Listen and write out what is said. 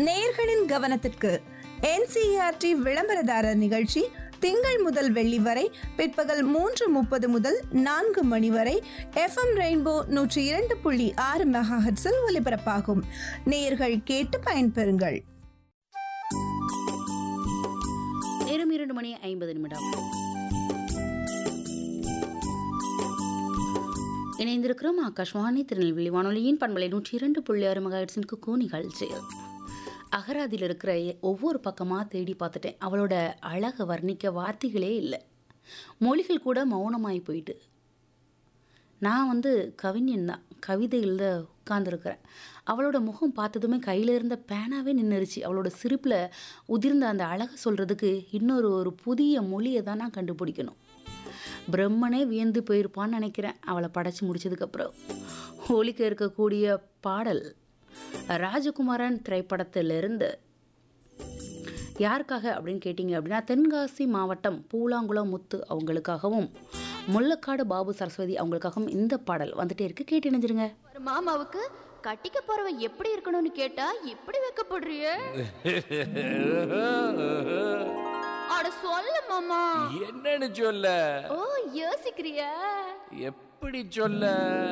நேயர்களின் கவனத்திற்கு என்சிஆர்டி விளம்பரதாரர் நிகழ்ச்சி திங்கள் முதல் வெள்ளி வரை பிற்பகல் மூன்று முப்பது முதல் நான்கு மணி வரை எஃப்எம் ரெயின்போ நூற்றி இரண்டு புள்ளி ஆறு மெகாஹெட்ஸில் ஒலிபரப்பாகும் நேயர்கள் கேட்டு பயன்பெறுங்கள் நேரம் இரண்டு மணி ஐம்பது நிமிடம் இணைந்திருக்கிறோம் ஆகாஷ்வாணி திருநெல்வேலி வானொலியின் பண்பலை நூற்றி இரண்டு புள்ளி ஆறு மகாயிட்ஸின் குக்கூ நிகழ்ச்சியில் அகராதியில் இருக்கிற ஒவ்வொரு பக்கமாக தேடி பார்த்துட்டேன் அவளோட அழகை வர்ணிக்க வார்த்தைகளே இல்லை மொழிகள் கூட மௌனமாகி போயிட்டு நான் வந்து கவிஞன் தான் கவிதையில் உட்காந்துருக்கிறேன் அவளோட முகம் பார்த்ததுமே கையில் இருந்த பேனாவே நின்றுருச்சு அவளோட சிரிப்பில் உதிர்ந்த அந்த அழகை சொல்கிறதுக்கு இன்னொரு ஒரு புதிய மொழியை தான் நான் கண்டுபிடிக்கணும் பிரம்மனே வியந்து போயிருப்பான்னு நினைக்கிறேன் அவளை படைச்சு முடிச்சதுக்கப்புறம் ஒலிக்க இருக்கக்கூடிய பாடல் ராஜகுமாரன் திரைப்படத்திலிருந்து யாருக்காக அப்படின்னு கேட்டிங்க அப்படின்னா தென்காசி மாவட்டம் பூலாங்குளம் முத்து அவங்களுக்காகவும் முள்ளக்காடு பாபு சரஸ்வதி அவங்களுக்காகவும் இந்த பாடல் வந்துட்டே இருக்கு கேட்டு இணைஞ்சிருங்க ஒரு மாமாவுக்கு கட்டிக்க போறவ எப்படி இருக்கணும்னு கேட்டா இப்படி வைக்கப்படுறிய அட சொல்ல மாமா என்னன்னு சொல்ல ஓ யோசிக்கிறியா எப்படி சொல்ல